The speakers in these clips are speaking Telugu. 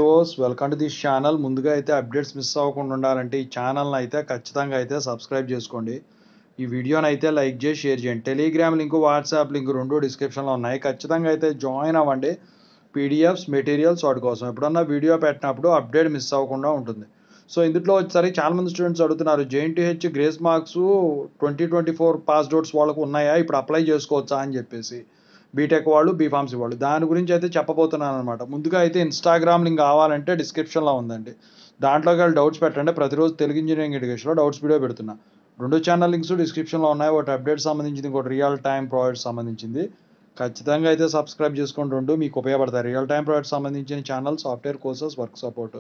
viewers welcome to this channel ముందుగా అయితే అప్డేట్స్ మిస్ అవ్వకుండా ఉండాలంటే ఈ ఛానల్ని అయితే ఖచ్చితంగా అయితే సబ్స్క్రైబ్ చేసుకోండి ఈ వీడియోని అయితే లైక్ చేసి షేర్ చేయండి టెలిగ్రామ్ లింక్ వాట్సాప్ లింక్ రెండు డిస్క్రిప్షన్లో ఉన్నాయి ఖచ్చితంగా అయితే జాయిన్ అవ్వండి పీడిఎఫ్స్ మెటీరియల్స్ వాటి కోసం ఎప్పుడన్నా వీడియో పెట్టినప్పుడు అప్డేట్ మిస్ అవ్వకుండా ఉంటుంది సో ఇందులో వచ్చేసరికి చాలామంది స్టూడెంట్స్ అడుగుతున్నారు JNTH grace marks twenty twenty four pass outs వాళ్ళకు ఉన్నాయా ఇప్పుడు అప్లై చేసుకోవచ్చా అని చెప్పేసి బీటెక్ వాళ్ళు బీఫార్మసీ వాళ్ళు దాని గురించి అయితే చెప్పబోతున్నాను అనమాట ముందుగా అయితే ఇన్స్టాగ్రామ్ లింక్ కావాలంటే డిస్క్రిప్షన్లో ఉందండి దాంట్లోకి వెళ్ళి డౌట్స్ పెట్టండి ప్రతిరోజు తెలుగు ఇంజనీరింగ్ ఎడ్యుకేషన్లో డౌట్స్ వీడియో పెడుతున్నా రెండు ఛానల్ లింక్స్ డిస్క్రిప్షన్లో ఉన్నాయి ఒకటి అప్డేట్ సంబంధించింది ఇంకోటి రియల్ టైం ప్రాజెక్ట్ సంబంధించింది ఖచ్చితంగా అయితే సబ్స్క్రైబ్ చేసుకొని రెండు మీకు ఉపయోగపడతాయి రియల్ టైం ప్రాజెక్ట్ సంబంధించిన channel software courses work support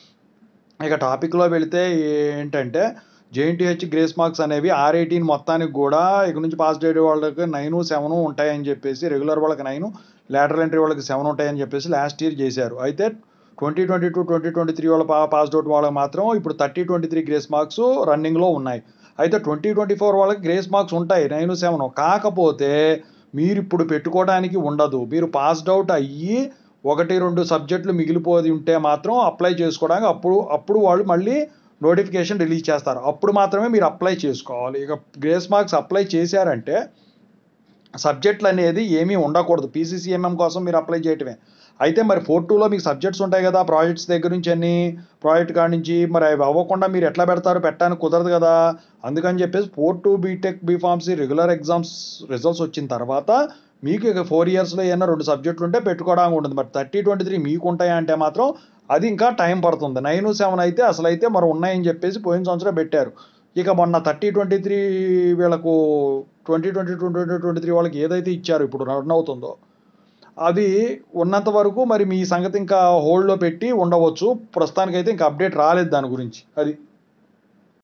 ఇక టాపిక్లో వెళితే ఏంటంటే జేఎన్టీహెచ్ గ్రేస్ మార్క్స్ అనేవి ఆర్ ఎయిటీన్ మొత్తానికి కూడా ఇక నుంచి పాస్ డేట్ వాళ్ళకి నైన్ సెవెన్ ఉంటాయని చెప్పేసి రెగ్యులర్ వాళ్ళకి నైన్ లేటరల్ ఎంట్రీ వాళ్ళకి సెవెన్ ఉంటాయని చెప్పేసి లాస్ట్ ఇయర్ చేశారు అయితే twenty twenty two twenty twenty three వాళ్ళ పా పాస్ అవుట్ వాళ్ళకి మాత్రం ఇప్పుడు thirty twenty three grace marks రన్నింగ్లో ఉన్నాయి అయితే ట్వంటీ ట్వంటీ ఫోర్ వాళ్ళకి గ్రేస్ మార్క్స్ ఉంటాయి నైన్ సెవెన్ కాకపోతే మీరు ఇప్పుడు పెట్టుకోవడానికి ఉండదు మీరు పాస్డ్ అవుట్ అయ్యి ఒకటి రెండు సబ్జెక్టులు మిగిలిపోయి ఉంటే మాత్రం అప్లై చేసుకోవడానికి అప్పుడు అప్పుడు వాళ్ళు మళ్ళీ నోటిఫికేషన్ రిలీజ్ చేస్తారు అప్పుడు మాత్రమే మీరు అప్లై చేసుకోవాలి ఇక గ్రేస్ మార్క్స్ అప్లై చేశారంటే సబ్జెక్టులు అనేది ఏమీ ఉండకూడదు పీసీసీఎంఎం కోసం మీరు అప్లై చేయటమే అయితే మరి ఫోర్ టూలో మీకు సబ్జెక్ట్స్ ఉంటాయి కదా ప్రాజెక్ట్స్ దగ్గర నుంచి అన్ని ప్రాజెక్ట్ కాడి నుంచి మరి అవి అవ్వకుండా మీరు ఎట్లా పెడతారు పెట్టడానికి కుదరదు కదా అందుకని చెప్పేసి four two B Tech B Pharmacy regular exams results వచ్చిన తర్వాత మీకు ఇక ఫోర్ ఇయర్స్లో ఏమైనా రెండు సబ్జెక్టులు ఉంటే పెట్టుకోవడానికి ఉంటుంది బట్ థర్టీ ట్వంటీ త్రీ మీకు ఉంటాయా అంటే మాత్రం అది ఇంకా టైం పడుతుంది నైన్ సెవెన్ అయితే అసలు అయితే మరి ఉన్నాయని చెప్పేసి పోయిన సంవత్సరం పెట్టారు ఇక మొన్న థర్టీ ట్వంటీ త్రీ వీళ్ళకు twenty twenty two twenty twenty three వాళ్ళకి ఏదైతే ఇచ్చారు ఇప్పుడు రన్ అవుతుందో అది ఉన్నంత వరకు మరి మీ సంగతి ఇంకా హోల్డ్లో పెట్టి ఉండవచ్చు ప్రస్తుతానికైతే ఇంకా అప్డేట్ రాలేదు దాని గురించి అది